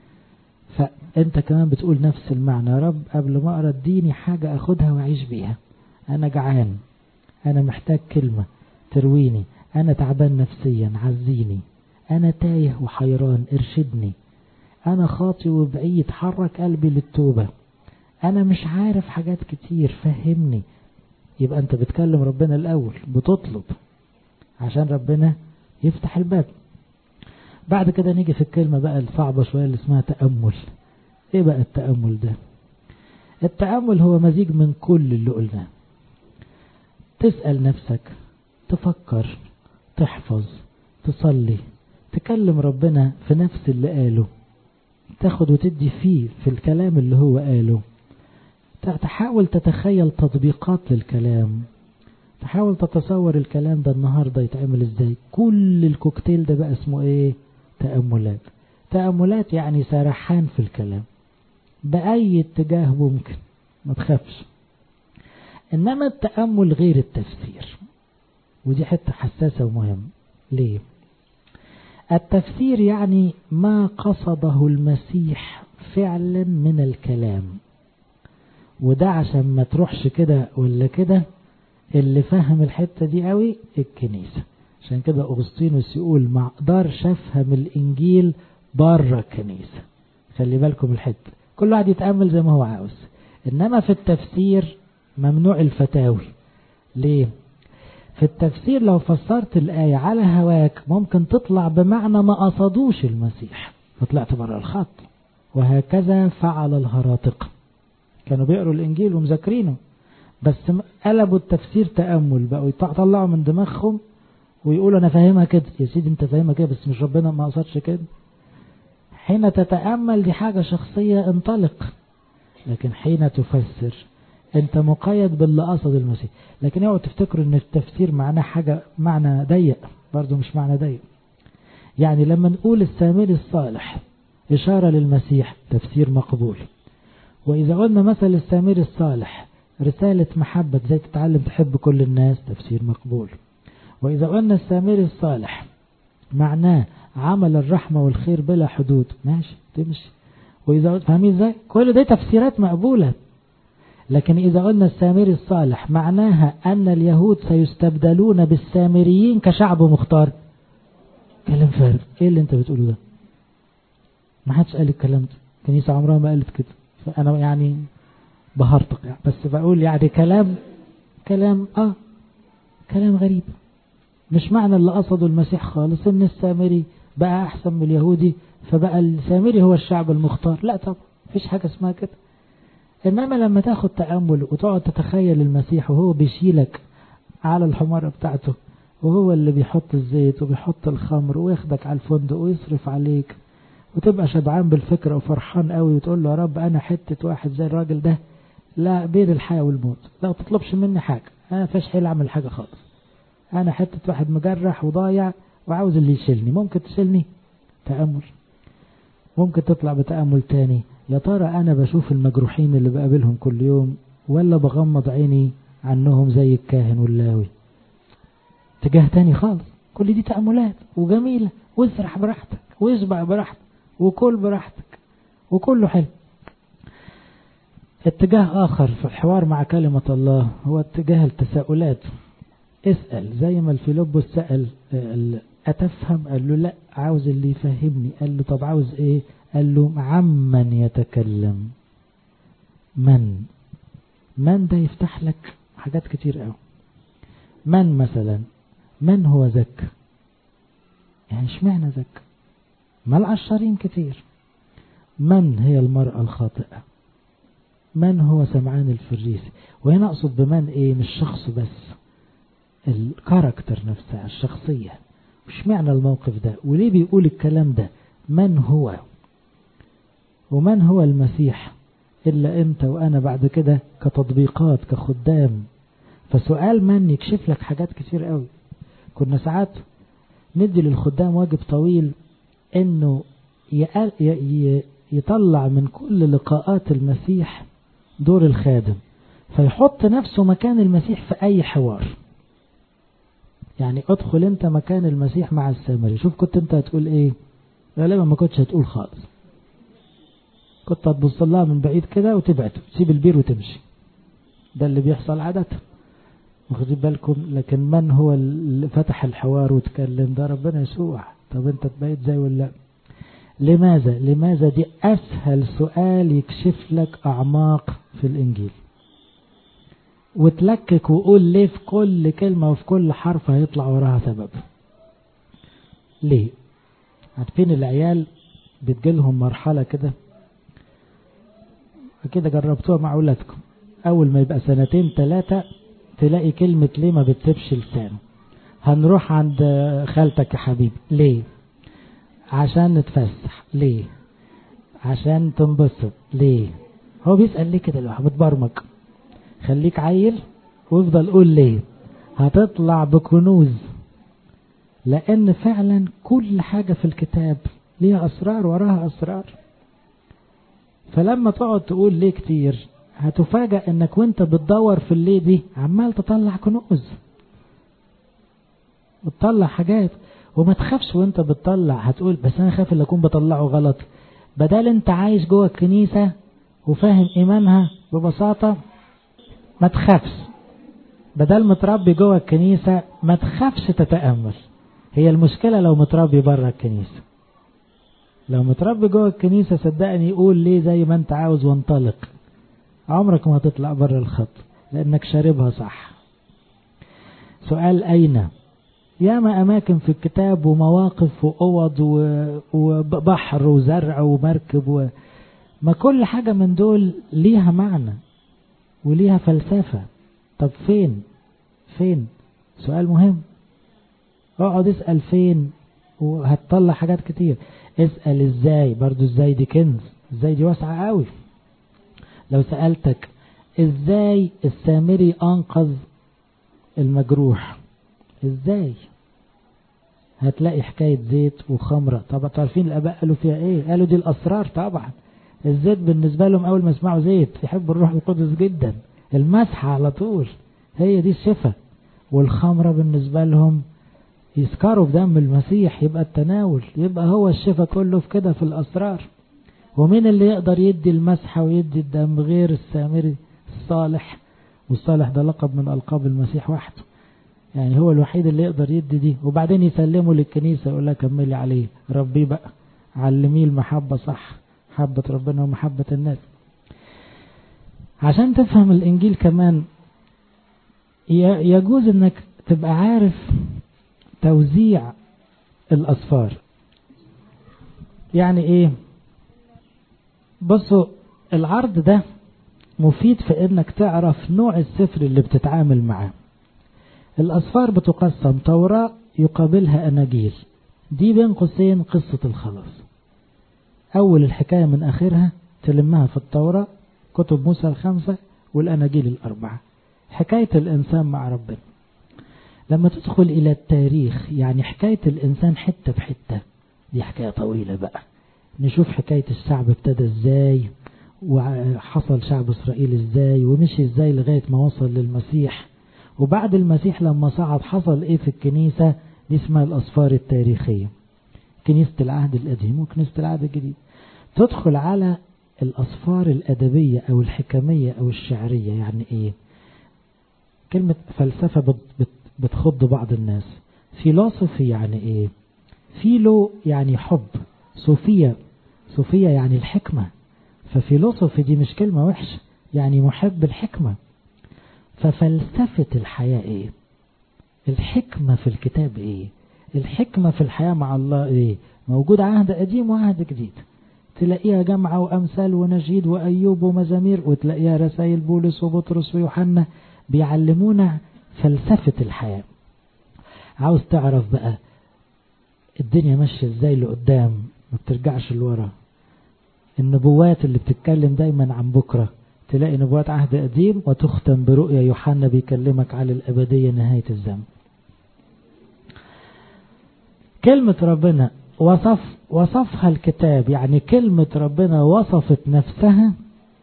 فأنت كمان بتقول نفس المعنى يا رب قبل ما أقرأ اديني حاجة أخدها وأعيش بيها أنا جعان أنا محتاج كلمة ترويني أنا تعبان نفسيا عزيني أنا تايه وحيران ارشدني أنا خاطي وبعيد حرك قلبي للتوبة أنا مش عارف حاجات كتير فهمني يبقى أنت بتكلم ربنا الأول بتطلب عشان ربنا يفتح الباب بعد كده نيجي في الكلمة بقى الصعبة شوية اللي اسمها تأمل ايه بقى التأمل ده التأمل هو مزيج من كل اللي قلناه تسأل نفسك تفكر تحفظ تصلي تكلم ربنا في نفس اللي قاله تاخد وتدي فيه في الكلام اللي هو قاله تحاول تتخيل تطبيقات للكلام تحاول تتصور الكلام ده النهاردة يتعمل ازاي كل الكوكتيل ده بقى اسمه ايه تأملات تأملات يعني سرحان في الكلام بأي اتجاه ممكن ما تخافش إنما التأمل غير التفسير ودي حتة حساسة ومهم ليه التفسير يعني ما قصده المسيح فعلا من الكلام وده عشان ما تروحش كده ولا كده اللي فهم الحتة دي قوي الكنيسة عشان كده أغسطينوس يقول ما اقدرش افهم الإنجيل بره الكنيسة خلي بالكم الحتة كل واحد يتأمل زي ما هو عاوز إنما في التفسير ممنوع الفتاوي ليه في التفسير لو فسرت الآية على هواك ممكن تطلع بمعنى ما قصدوش المسيح فطلعت بره الخط وهكذا فعل الهراطقة كانوا بيقروا الإنجيل ومذاكرينه بس قلبوا التفسير تأمل بقوا يطلعوا من دماغهم ويقولوا أنا فاهمها كده يا سيدي أنت فاهمها كده بس مش ربنا ما قصدش كده حين تتأمل دي حاجة شخصية انطلق لكن حين تفسر انت مقيد باللي قصد المسيح لكن اوعوا تفتكروا ان التفسير معناه حاجة معنى ضيق برضو مش معنى ضيق يعني لما نقول السامري الصالح إشارة للمسيح تفسير مقبول وإذا قلنا مثل السامري الصالح رسالة محبة زي تتعلم تحب كل الناس تفسير مقبول وإذا قلنا السامري الصالح معناه عمل الرحمة والخير بلا حدود ماشي تمشي وإذا فاهمين ازاي كل ده تفسيرات مقبولة لكن إذا قلنا السامري الصالح معناها أن اليهود سيستبدلون بالسامريين كشعب مختار كلام فارغ إيه اللي أنت بتقوله ده ما حدش قال الكلام ده كنيسة عمرها ما قالت كده فأنا يعني بهرطق يعني بس بقول يعني كلام كلام آه كلام غريب مش معنى اللي قصده المسيح خالص ان السامري بقى احسن من اليهودي فبقى السامري هو الشعب المختار لا طبعا مفيش حاجة اسمها كده انما لما تاخد تأمل وتقعد تتخيل المسيح وهو بيشيلك على الحمارة بتاعته وهو اللي بيحط الزيت وبيحط الخمر وياخدك على الفندق ويصرف عليك وتبقى شبعان بالفكرة وفرحان قوي وتقول له يا رب انا حتة واحد زي الراجل ده لا بين الحياة والموت لا تطلبش مني حاجة انا فاش حيل اعمل حاجة خالص انا حتة واحد مجرح وضايع وعاوز اللي يشيلني ممكن تشيلني تأمل ممكن تطلع بتأمل تاني يا ترى انا بشوف المجروحين اللي بقابلهم كل يوم ولا بغمض عيني عنهم زي الكاهن واللاوي اتجاه تاني خالص كل دي تأملات وجميلة واسرح براحتك واسبع براحتك وكل براحتك وكله حلو اتجاه آخر في الحوار مع كلمة الله هو اتجاه التساؤلات اسأل زي ما الفيلبس سأل أتفهم قال له لا عاوز اللي يفهمني قال له طب عاوز ايه قال له عمن يتكلم من من ده يفتح لك حاجات كتير قوي من مثلا من هو ذك يعني اشمعنى ذك ما العشرين كتير من هي المرأة الخاطئة من هو سمعان الفريسي وهنا أقصد بمن إيه مش شخص بس الكاركتر نفسها الشخصية مش معنى الموقف ده وليه بيقول الكلام ده من هو ومن هو المسيح إلا أنت وأنا بعد كده كتطبيقات كخدام فسؤال من يكشف لك حاجات كتير قوي كنا ساعات ندي للخدام واجب طويل انه يطلع من كل لقاءات المسيح دور الخادم فيحط نفسه مكان المسيح في اي حوار يعني ادخل انت مكان المسيح مع السامري شوف كنت انت هتقول ايه غالبا ما كنتش هتقول خالص كنت هتبص لها من بعيد كده وتبعد تسيب البير وتمشي ده اللي بيحصل عادة واخدين بالكم لكن من هو اللي فتح الحوار وتكلم ده ربنا يسوع طب انت تبقيت زي ولا لماذا لماذا دي اسهل سؤال يكشف لك اعماق في الانجيل وتلكك وقول ليه في كل كلمة وفي كل حرف هيطلع وراها سبب ليه عارفين العيال بتجيلهم مرحلة كده كده جربتوها مع أولادكم أول ما يبقى سنتين ثلاثة تلاقي كلمة ليه ما بتسيبش لسانه هنروح عند خالتك يا حبيبي ليه عشان نتفسح ليه عشان تنبسط ليه هو بيسأل ليه كده الواحد بتبرمج خليك عيل وافضل قول ليه هتطلع بكنوز لأن فعلا كل حاجة في الكتاب ليها أسرار وراها أسرار فلما تقعد تقول ليه كتير هتفاجأ انك وانت بتدور في الليه دي عمال تطلع كنوز وتطلع حاجات وما تخافش وانت بتطلع هتقول بس انا خايف اللي اكون بطلعه غلط بدل انت عايش جوه الكنيسة وفاهم ايمانها ببساطة ما تخافش بدل متربي جوه الكنيسة ما تخافش تتأمل هي المشكلة لو متربي بره الكنيسة لو متربي جوه الكنيسة صدقني يقول ليه زي ما انت عاوز وانطلق عمرك ما هتطلع بره الخط لانك شاربها صح سؤال اين ياما اماكن في الكتاب ومواقف واوض وبحر وزرع ومركب و... ما كل حاجة من دول ليها معنى وليها فلسفة طب فين فين سؤال مهم اقعد اسأل فين وهتطلع حاجات كتير اسأل ازاي برضو ازاي دي كنز ازاي دي واسعة قوي لو سألتك ازاي السامري انقذ المجروح ازاي هتلاقي حكاية زيت وخمرة طبعا تعرفين الاباء قالوا فيها ايه قالوا دي الاسرار طبعا الزيت بالنسبة لهم اول ما يسمعوا زيت يحبوا الروح القدس جدا المسحة على طول هي دي الشفاء والخمرة بالنسبة لهم يسكروا بدم المسيح يبقى التناول يبقى هو الشفاء كله في كده في الأسرار ومين اللي يقدر يدي المسحة ويدي الدم غير السامري الصالح والصالح ده لقب من ألقاب المسيح وحده يعني هو الوحيد اللي يقدر يدي دي وبعدين يسلمه للكنيسة يقول لها كملي عليه ربيه بقى علميه المحبة صح محبة ربنا ومحبة الناس عشان تفهم الإنجيل كمان يجوز انك تبقى عارف توزيع الأصفار يعني ايه بصوا العرض ده مفيد في انك تعرف نوع السفر اللي بتتعامل معاه الأصفار بتقسم توراة يقابلها أناجيل دي بين قوسين قصة الخلاص أول الحكاية من آخرها تلمها في التوراة كتب موسى الخمسة والأناجيل الأربعة حكاية الإنسان مع ربنا لما تدخل إلى التاريخ يعني حكاية الإنسان حتة بحتة دي حكاية طويلة بقى نشوف حكاية الشعب ابتدى ازاي وحصل شعب إسرائيل ازاي ومشي ازاي لغاية ما وصل للمسيح وبعد المسيح لما صعد حصل ايه في الكنيسة دي اسمها الأصفار التاريخية كنيسة العهد القديم وكنيسة العهد الجديد تدخل على الأصفار الأدبية أو الحكمية أو الشعرية يعني إيه كلمة فلسفة بت بت بتخض بعض الناس فيلوسوفي يعني إيه فيلو يعني حب صوفيا صوفية يعني الحكمة ففيلوسوفي دي مش كلمة وحشة يعني محب الحكمة ففلسفة الحياة ايه الحكمة في الكتاب ايه الحكمة في الحياة مع الله ايه موجود عهد قديم وعهد جديد تلاقيها جمعة وأمثال ونجيد وأيوب ومزامير وتلاقيها رسائل بولس وبطرس ويوحنا بيعلمونا فلسفة الحياة عاوز تعرف بقى الدنيا ماشية ازاي لقدام ما بترجعش لورا النبوات اللي بتتكلم دايما عن بكرة تلاقي نبوات عهد قديم وتختم برؤية يوحنا بيكلمك على الأبدية نهاية الزمن كلمة ربنا وصف وصفها الكتاب يعني كلمة ربنا وصفت نفسها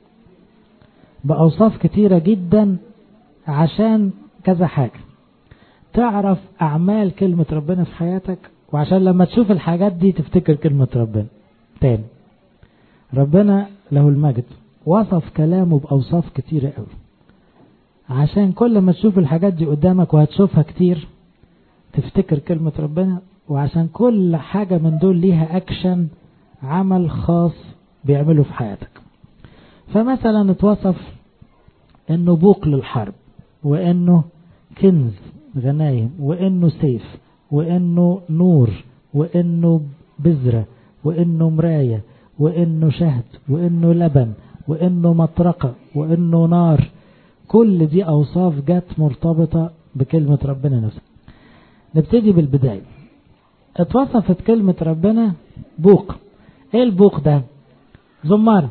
بأوصاف كتيرة جدا عشان كذا حاجة تعرف أعمال كلمة ربنا في حياتك وعشان لما تشوف الحاجات دي تفتكر كلمة ربنا تاني ربنا له المجد وصف كلامه بأوصاف كتيرة قوي عشان كل ما تشوف الحاجات دي قدامك وهتشوفها كتير تفتكر كلمة ربنا وعشان كل حاجة من دول ليها أكشن عمل خاص بيعمله في حياتك فمثلا اتوصف انه بوق للحرب وانه كنز غنايم وانه سيف وانه نور وانه بذرة وانه مراية وانه شهد وانه لبن وانه مطرقة وانه نار كل دي اوصاف جت مرتبطة بكلمة ربنا نفسها نبتدي بالبداية اتوصفت كلمة ربنا بوق ايه البوق ده زمار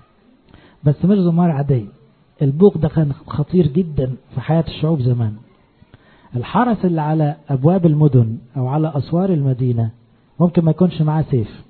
بس مش زمار عادية البوق ده كان خطير جدا في حياة الشعوب زمان الحرس اللي على أبواب المدن أو على أسوار المدينة ممكن ما يكونش معاه سيف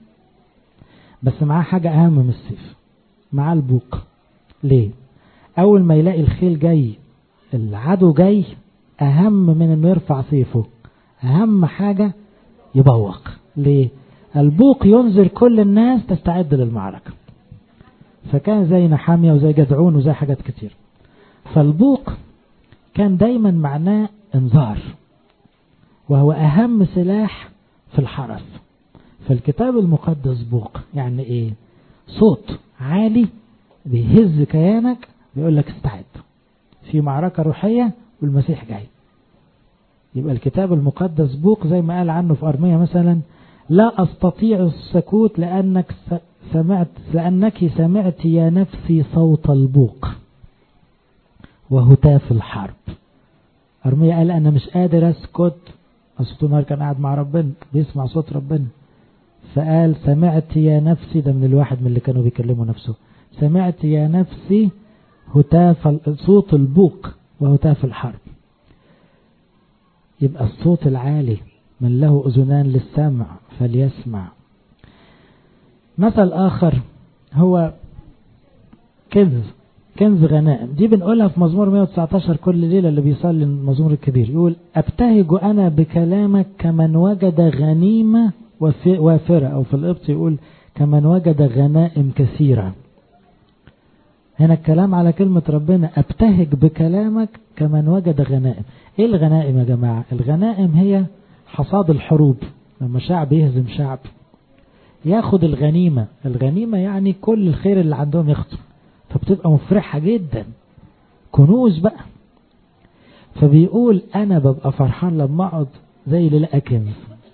بس معاه حاجة أهم من السيف معاه البوق ليه أول ما يلاقي الخيل جاي العدو جاي أهم من أنه يرفع سيفه أهم حاجة يبوق ليه البوق ينذر كل الناس تستعد للمعركة فكان زي نحامية وزي جدعون وزي حاجات كتير فالبوق كان دايما معناه انذار وهو أهم سلاح في الحرس فالكتاب المقدس بوق يعني ايه صوت عالي بيهز كيانك بيقول لك استعد في معركة روحية والمسيح جاي يبقى الكتاب المقدس بوق زي ما قال عنه في أرمية مثلا لا أستطيع السكوت لأنك سمعت لأنك سمعت يا نفسي صوت البوق وهتاف الحرب أرمية قال أنا مش قادر أسكت أصل نهار كان قاعد مع ربنا بيسمع صوت ربنا فقال سمعت يا نفسي ده من الواحد من اللي كانوا بيكلموا نفسه سمعت يا نفسي هتاف صوت البوق وهتاف الحرب يبقى الصوت العالي من له أذنان للسمع فليسمع مثل آخر هو كنز كنز غنائم دي بنقولها في مزمور 119 كل ليلة اللي بيصلي المزمور الكبير يقول أبتهج أنا بكلامك كمن وجد غنيمة وافرة أو في القبط يقول كمن وجد غنائم كثيرة هنا الكلام على كلمة ربنا أبتهج بكلامك كمن وجد غنائم إيه الغنائم يا جماعة الغنائم هي حصاد الحروب لما شعب يهزم شعب ياخد الغنيمة الغنيمة يعني كل الخير اللي عندهم ياخده فبتبقى مفرحة جدا كنوز بقى فبيقول أنا ببقى فرحان لما أقعد زي اللي لقى كنز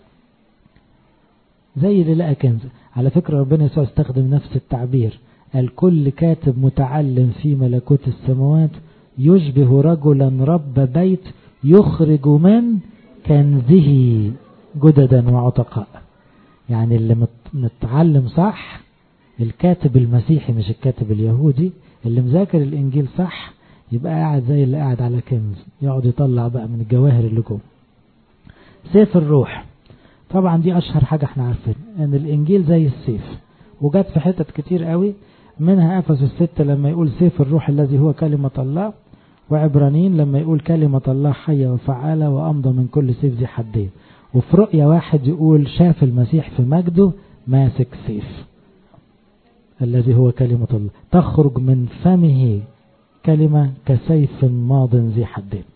زي اللي لقى كنز على فكرة ربنا يسوع استخدم نفس التعبير الكل كاتب متعلم في ملكوت السماوات يشبه رجلا رب بيت يخرج من كنزه جددا وعتقاء يعني اللي متعلم صح الكاتب المسيحي مش الكاتب اليهودي اللي مذاكر الانجيل صح يبقى قاعد زي اللي قاعد على كنز يقعد يطلع بقى من الجواهر اللي جوه سيف الروح طبعا دي اشهر حاجة احنا عارفين ان الانجيل زي السيف وجت في حتت كتير قوي منها افسس الستة لما يقول سيف الروح الذي هو كلمة الله وعبرانيين لما يقول كلمة الله حية وفعالة وأمضى من كل سيف ذي حدين وفي رؤية واحد يقول شاف المسيح في مجده ماسك سيف الذي هو كلمة الله تخرج من فمه كلمة كسيف ماض ذي حدين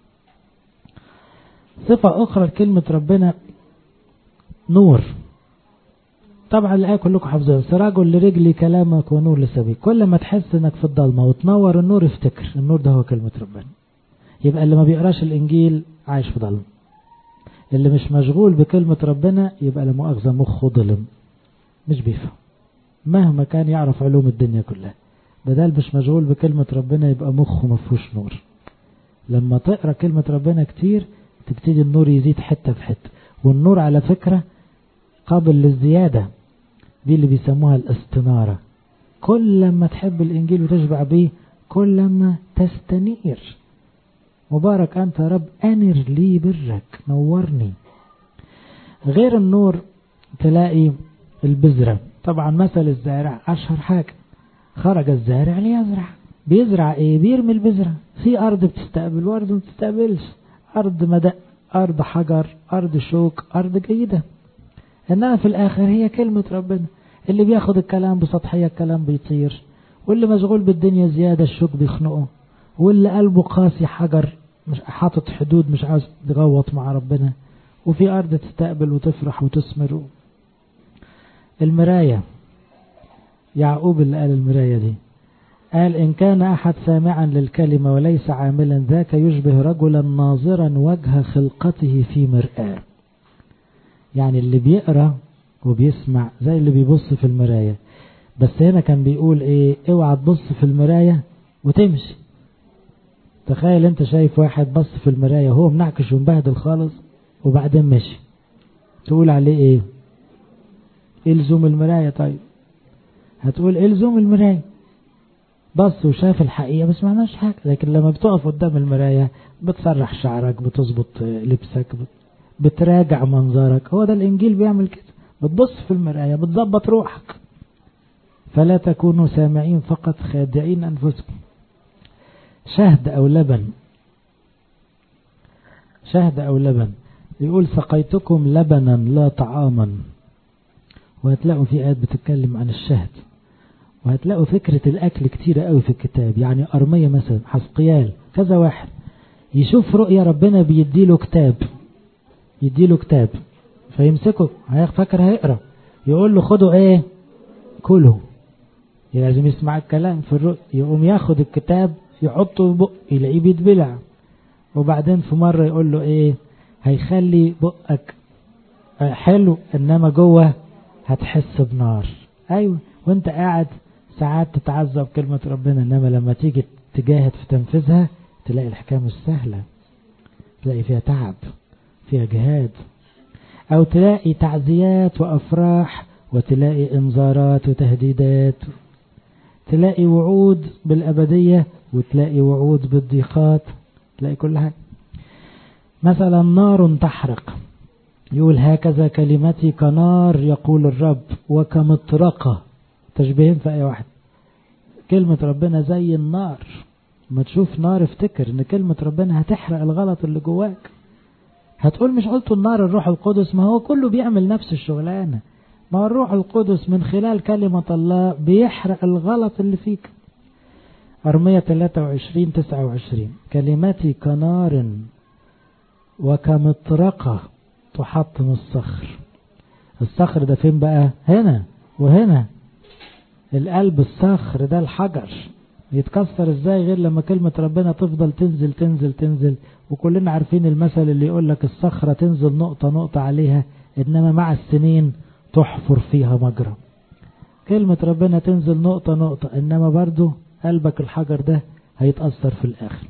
صفة أخرى لكلمة ربنا نور طبعا الآية كلكم حافظينها سراج لرجلي كلامك ونور لسبيل كل ما تحس انك في الضلمة وتنور النور افتكر النور ده هو كلمة ربنا يبقى اللي ما بيقراش الإنجيل عايش في ضلمة اللي مش مشغول بكلمة ربنا يبقى لمؤاخذة مخه ظلم مش بيفهم مهما كان يعرف علوم الدنيا كلها بدل مش مشغول بكلمة ربنا يبقى مخه مفهوش نور لما تقرأ كلمة ربنا كتير تبتدي النور يزيد حتة في حتة والنور على فكرة قابل للزيادة دي اللي بيسموها الاستنارة كل لما تحب الإنجيل وتشبع بيه كل لما تستنير مبارك أنت يا رب أنر لي برك نورني غير النور تلاقي البذرة طبعا مثل الزارع أشهر حاجة خرج الزارع ليزرع بيزرع ايه بيرمي البذرة في أرض بتستقبل وأرض ما بتستقبلش أرض مدق أرض حجر أرض شوك أرض جيدة إنما في الآخر هي كلمة ربنا اللي بياخد الكلام بسطحية الكلام بيطير واللي مشغول بالدنيا زيادة الشوك بيخنقه واللي قلبه قاسي حجر مش حاطط حدود مش عاوز يغوط مع ربنا وفي أرض تستقبل وتفرح وتثمر المراية يعقوب اللي قال المراية دي قال إن كان أحد سامعا للكلمة وليس عاملا ذاك يشبه رجلا ناظرا وجه خلقته في مرآة يعني اللي بيقرأ وبيسمع زي اللي بيبص في المراية بس هنا كان بيقول ايه اوعى تبص في المراية وتمشي تخيل انت شايف واحد بص في المراية وهو منعكش ومبهدل خالص وبعدين مشي تقول عليه ايه الزم المراية طيب هتقول الزم المراية بص وشاف الحقيقة بس ما عملش حاجة لكن لما بتقف قدام المراية بتسرح شعرك بتظبط لبسك بتراجع منظرك هو ده الإنجيل بيعمل كده بتبص في المراية بتظبط روحك فلا تكونوا سامعين فقط خادعين أنفسكم شهد أو لبن شهد أو لبن يقول سقيتكم لبنا لا طعاما وهتلاقوا في آيات بتتكلم عن الشهد وهتلاقوا فكرة الأكل كتيرة قوي في الكتاب يعني أرمية مثلا حسقيال كذا واحد يشوف رؤية ربنا بيديله كتاب يديله كتاب فيمسكه فاكر هيقرأ يقول له خدوا ايه كله لازم يسمع الكلام في الرؤية يقوم ياخد الكتاب يحطه في بق يلاقيه بيتبلع وبعدين في مرة يقول له ايه هيخلي بقك حلو انما جوه هتحس بنار ايوه وانت قاعد ساعات تتعذب كلمة ربنا انما لما تيجي تجاهد في تنفيذها تلاقي الحكاية مش سهلة تلاقي فيها تعب فيها جهاد او تلاقي تعزيات وافراح وتلاقي انذارات وتهديدات تلاقي وعود بالابدية وتلاقي وعود بالضيقات تلاقي كل حاجة مثلا نار تحرق يقول هكذا كلمتي كنار يقول الرب وكمطرقة تشبيهين في أي واحد كلمة ربنا زي النار ما تشوف نار افتكر ان كلمة ربنا هتحرق الغلط اللي جواك هتقول مش قلت النار الروح القدس ما هو كله بيعمل نفس الشغلانة ما هو الروح القدس من خلال كلمة الله بيحرق الغلط اللي فيك أرمية 23 29 كلمتي كنار وكمطرقة تحطم الصخر الصخر ده فين بقى هنا وهنا القلب الصخر ده الحجر يتكسر ازاي غير لما كلمة ربنا تفضل تنزل تنزل تنزل وكلنا عارفين المثل اللي يقول لك الصخرة تنزل نقطة نقطة عليها انما مع السنين تحفر فيها مجرى كلمة ربنا تنزل نقطة نقطة انما برضو قلبك الحجر ده هيتأثر في الاخر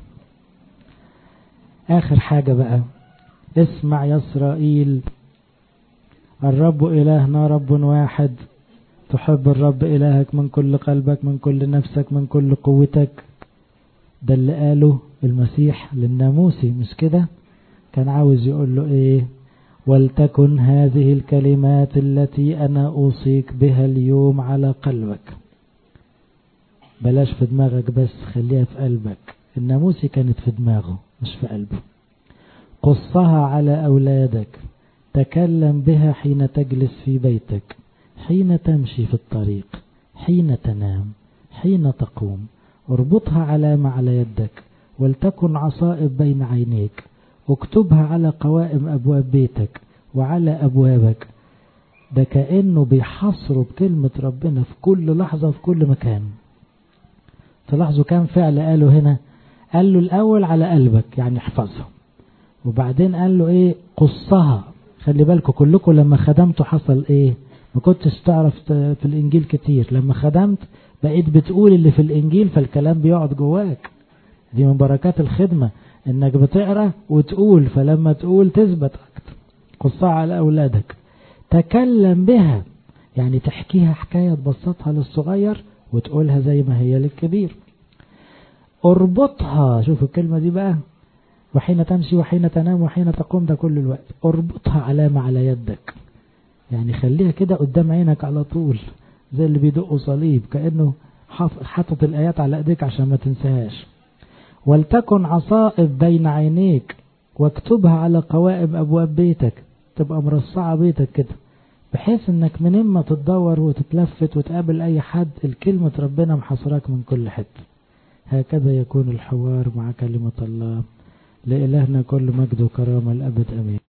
اخر حاجة بقى اسمع يا اسرائيل الرب الهنا رب واحد تحب الرب إلهك من كل قلبك من كل نفسك من كل قوتك ده اللي قاله المسيح للناموسي مش كده كان عاوز يقول له ايه ولتكن هذه الكلمات التي أنا أوصيك بها اليوم على قلبك بلاش في دماغك بس خليها في قلبك الناموسي كانت في دماغه مش في قلبه قصها على أولادك تكلم بها حين تجلس في بيتك حين تمشي في الطريق حين تنام حين تقوم اربطها علامة على يدك ولتكن عصائب بين عينيك اكتبها على قوائم أبواب بيتك وعلى أبوابك ده كأنه بيحصره بكلمة ربنا في كل لحظة في كل مكان تلاحظوا كام فعل قاله هنا قال له الأول على قلبك يعني احفظها وبعدين قال له ايه قصها خلي بالكم كلكم لما خدمتوا حصل ايه ما كنتش تعرف في الانجيل كتير لما خدمت بقيت بتقول اللي في الانجيل فالكلام بيقعد جواك دي من بركات الخدمة انك بتقرا وتقول فلما تقول تثبت اكتر قصها على اولادك تكلم بها يعني تحكيها حكاية تبسطها للصغير وتقولها زي ما هي للكبير اربطها شوف الكلمة دي بقى وحين تمشي وحين تنام وحين تقوم ده كل الوقت اربطها علامة على يدك يعني خليها كده قدام عينك على طول زي اللي بيدقوا صليب كأنه حاطط الآيات على ايديك عشان ما تنساهاش ولتكن عصائب بين عينيك واكتبها على قوائم أبواب بيتك تبقى مرصعة بيتك كده بحيث انك من اما تتدور وتتلفت وتقابل اي حد الكلمة ربنا محصراك من كل حتة هكذا يكون الحوار مع كلمة الله لإلهنا كل مجد وكرامة الأبد أمين